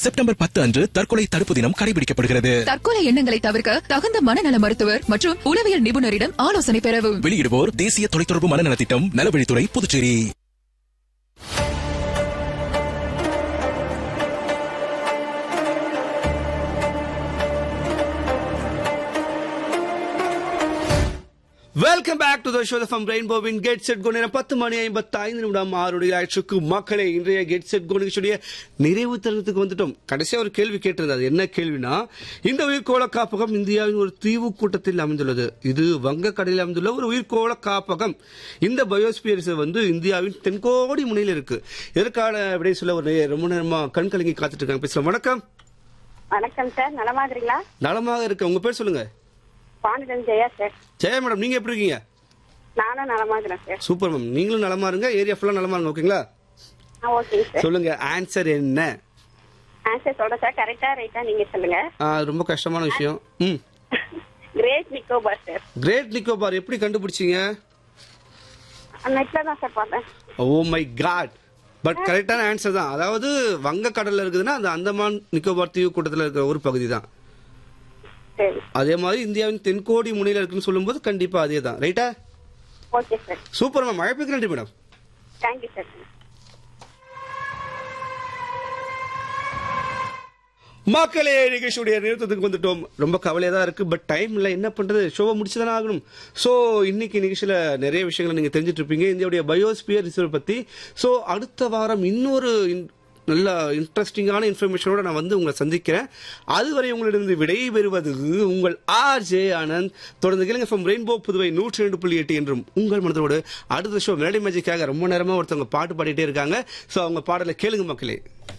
September பத்து அன்று தற்கொலை தடுப்பு தினம் கடைபிடிக்கப்படுகிறது தற்கொலை எண்ணங்களை தவிர்க்க தகுந்த மனநல மருத்துவர் மற்றும் உளவியல் நிபுணரிடம் ஆலோசனை பெறவும் வெளியிடுவோர் தேசிய தொலைத்தொடர்பு மனநல திட்டம் நலவழித்துறை Puducherry welcome back to the show from ரெயின்போவின் கெட் செட் கோ நேரம் பத்து மணி ஐம்பத்தி ஐந்து நிமிடம் ஆறுடைய ஆயிடுச்சுக்கு மக்களே இன்றைய கெட் செட் கோ நிகழ்ச்சியுடைய நிறைவு தருணத்துக்கு வந்துட்டோம் கடைசியா ஒரு கேள்வி கேட்டிருந்தது அது என்ன கேள்வினா இந்த உயிர்கோள காப்பகம் இந்தியாவின் ஒரு தீவு கூட்டத்தில் அமைந்துள்ளது இது வங்கக்கடலில் அமைந்துள்ள ஒரு உயிர்கோள காப்பகம் இந்த பயோஸ்பியர்ஸ் வந்து இந்தியாவின் தென்கோடி முனையில் இருக்கு இதற்கான விடை சொல்ல ஒரு நே- ரொம்ப நேரமா கண் கலங்கி காத்துட்டு இருக்காங்க பேசலாம் வணக்கம் வணக்கம் சார் நலமா இருக்கிறீங்களா நலமாக இருக்க உங்க பேர் சொல்லுங்க பாண்டியன் ஜெயா சார் ஜெயா மேடம் நீங்க எப்படி இருக்கீங்க நானும் நலமா இருக்கிறேன் சார் சூப்பர் மேம் நீங்களும் நலமா இருங்க ஏரியா ஃபுல்லா நலமா இருங்க ஓகேங்களா ஆ ஓகேங்க சார் சொல்லுங்க ஆன்சர் என்ன ஆன்சர் சொல்றேன் சார் கரெக்டா ரைட்டா நீங்க சொல்லுங்க ஆ, ரொம்ப கஷ்டமான விஷயம் ம் great Nicobar sir great Nicobar எப்படி கண்டுபிடிச்சீங்க நெட்ல தான் சார் பார்த்தேன் ஓ மை காட் பட் கரெக்டான ஆன்சர் தான் அதாவது வங்க கடல்ல இருக்குதுன்னா அது அந்தமான் நிக்கோபார் தீவு கூட்டத்தில் இருக்கிற ஒரு பகுதி தான் சரி அதே மாதிரி இந்தியாவின் தென்கோடி முனையில இருக்குன்னு சொல்லும்போது கண்டிப்பா அதே தான் ரைட்டா ஓகே சார் சூப்பர் மேம் அழைப்புக்கு நன்றி மேடம் தேங்க்யூ சார் மக்களே நிகழ்ச்சியுடைய நிறுத்தத்துக்கு வந்துட்டோம் ரொம்ப கவலையா தான் இருக்கு பட் டைம் இல்லை என்ன பண்றது ஷோவை முடிச்சுதானே ஆகணும் ஸோ இன்னைக்கு நிகழ்ச்சியில நிறைய விஷயங்களை நீங்க தெரிஞ்சிட்டு இருப்பீங்க இந்தியாவுடைய பயோஸ்பியர் ரிசர்வ் பத்தி ஸோ அடுத்த வாரம் இன்னொரு in- நல்ல இன்ட்ரெஸ்டிங்கான இன்ஃபர்மேஷனோட நான் வந்து உங்களை சந்திக்கிறேன் அதுவரை உங்களிடம் விடை பெறுவது உங்கள் ஆர் ஜே ஆனந்த் தொடர்ந்து கேளுங்க ஃப்ரம் ரெயின்போ புதுவை நூற்றி ரெண்டு புள்ளி எட்டு என்றும் உங்கள் மனதோடு அடுத்த ஷோ மெலடி மேஜிக்காக ரொம்ப நேரமா ஒருத்தவங்க பாட்டு பாடிட்டே இருக்காங்க ஸோ அவங்க பாடலை கேளுங்க மக்களே